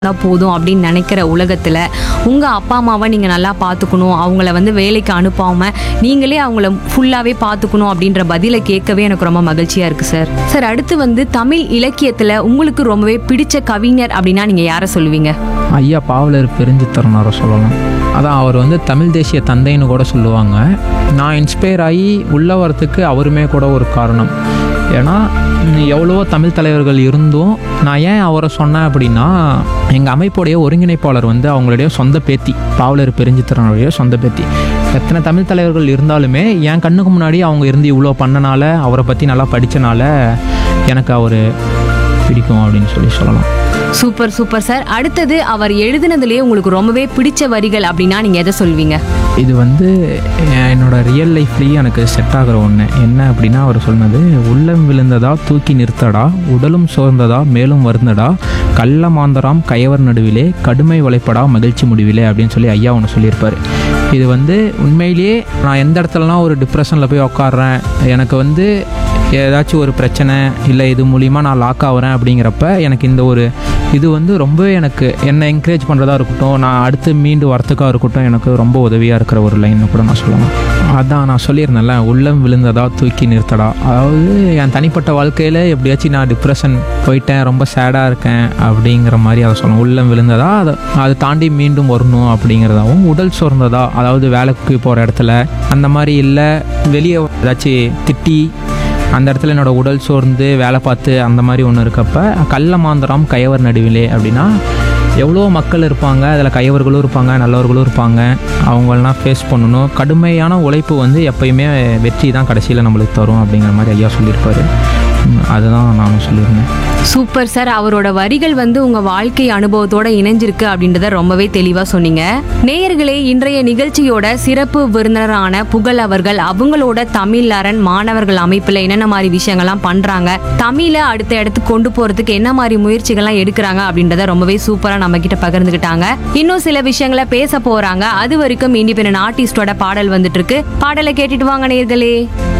தான் போதும் அப்படின்னு நினைக்கிற உலகத்தில் உங்கள் அப்பா அம்மாவை நீங்கள் நல்லா பார்த்துக்கணும் அவங்கள வந்து வேலைக்கு அனுப்பாமல் நீங்களே அவங்கள ஃபுல்லாகவே பார்த்துக்கணும் அப்படின்ற பதிலை கேட்கவே எனக்கு ரொம்ப மகிழ்ச்சியாக இருக்குது சார் சார் அடுத்து வந்து தமிழ் இலக்கியத்தில் உங்களுக்கு ரொம்பவே பிடிச்ச கவிஞர் அப்படின்னா நீங்கள் யாரை சொல்லுவீங்க ஐயா பாவலர் பெருஞ்சித்தரனாரை சொல்லலாம் அதான் அவர் வந்து தமிழ் தேசிய தந்தைன்னு கூட சொல்லுவாங்க நான் இன்ஸ்பயர் ஆகி உள்ள வரத்துக்கு அவருமே கூட ஒரு காரணம் ஏன்னா ம், எவ்வளவோ தமிழ் தலைவர்கள் இருந்தும் நான் ஏன் அவரை சொன்னேன் அப்படின்னா எங்கள் அமைப்புடைய ஒருங்கிணைப்பாளர் வந்து அவங்களுடைய சொந்த பேத்தி பாவலர் பெருஞ்சித்தரனுடைய சொந்த பேத்தி எத்தனை தமிழ் தலைவர்கள் இருந்தாலுமே என் கண்ணுக்கு முன்னாடி அவங்க இருந்து இவ்வளோ பண்ணனால அவரை பற்றி நல்லா படித்தனால எனக்கு அவர் பிடிக்கும் அப்படின்னு சொல்லி சொல்லலாம் சூப்பர் சூப்பர் சார் அடுத்தது அவர் எழுதினதுலேயே உங்களுக்கு ரொம்பவே பிடிச்ச வரிகள் அப்படின்னா நீங்கள் எதை சொல்வீங்க இது வந்து என்னோட ரியல் லைஃப்லேயும் எனக்கு செட் ஆகிற ஒன்று என்ன அப்படின்னா அவர் சொன்னது உள்ளம் விழுந்ததா தூக்கி நிறுத்தடா உடலும் சோர்ந்ததா மேலும் வருந்தடா கள்ள மாந்தராம் கயவர் நடுவிலே கடுமை வளைப்படா மகிழ்ச்சி முடிவிலே அப்படின்னு சொல்லி ஐயா ஒன்று சொல்லியிருப்பார் இது வந்து உண்மையிலேயே நான் எந்த இடத்துலலாம் ஒரு டிப்ரெஷனில் போய் உட்காடுறேன் எனக்கு வந்து ஏதாச்சும் ஒரு பிரச்சனை இல்லை இது மூலிமா நான் லாக் ஆகுறேன் அப்படிங்கிறப்ப எனக்கு இந்த ஒரு இது வந்து ரொம்பவே எனக்கு என்னை என்கரேஜ் பண்ணுறதா இருக்கட்டும் நான் அடுத்து மீண்டு வரத்துக்காக இருக்கட்டும் எனக்கு ரொம்ப உதவியாக இருக்கிற ஒரு லைன் கூட நான் சொல்லலாம் அதான் நான் சொல்லியிருந்தேன்ல உள்ளம் விழுந்ததா தூக்கி நிறுத்தடா அதாவது என் தனிப்பட்ட வாழ்க்கையில் எப்படியாச்சும் நான் டிப்ரெஷன் போயிட்டேன் ரொம்ப சேடாக இருக்கேன் அப்படிங்கிற மாதிரி அதை சொல்லணும் உள்ளம் விழுந்ததா அதை அதை தாண்டி மீண்டும் வரணும் அப்படிங்கிறதாவும் உடல் சோர்ந்ததா அதாவது வேலைக்கு போகிற இடத்துல அந்த மாதிரி இல்லை வெளியே ஏதாச்சும் திட்டி அந்த இடத்துல என்னோட உடல் சோர்ந்து வேலை பார்த்து அந்த மாதிரி ஒன்று இருக்கப்ப கள்ள மாந்தராம் கயவர் நடுவிலே அப்படின்னா எவ்வளோ மக்கள் இருப்பாங்க அதில் கயவர்களும் இருப்பாங்க நல்லவர்களும் இருப்பாங்க அவங்களெலாம் ஃபேஸ் பண்ணணும் கடுமையான உழைப்பு வந்து எப்பயுமே வெற்றி தான் கடைசியில் நம்மளுக்கு தரும் அப்படிங்கிற மாதிரி ஐயா சொல்லியிருப்பாரு ம், அதுதான் நானும் சொல்லியிருந்தேன் சூப்பர் சார் அவரோட வரிகள் வந்து உங்க வாழ்க்கை அனுபவத்தோட இணைஞ்சிருக்கு அப்படின்றத ரொம்பவே தெளிவா சொன்னீங்க நேயர்களே இன்றைய நிகழ்ச்சியோட சிறப்பு விருந்தினரான புகழ் அவர்கள் அவங்களோட தமிழ் அரண் மாணவர்கள் அமைப்புல என்னென்ன மாதிரி விஷயங்கள்லாம் பண்றாங்க தமிழை அடுத்த இடத்துக்கு கொண்டு போறதுக்கு என்ன மாதிரி முயற்சிகள்லாம் எடுக்கிறாங்க அப்படின்றத ரொம்பவே சூப்பரா நம்ம கிட்ட பகிர்ந்துக்கிட்டாங்க இன்னும் சில விஷயங்களை பேச போறாங்க அது வரைக்கும் இண்டிபெண்டன்ட் ஆர்டிஸ்டோட பாடல் வந்துட்டு இருக்கு பாடலை கேட்டுட்டு வாங்க நேயர்களே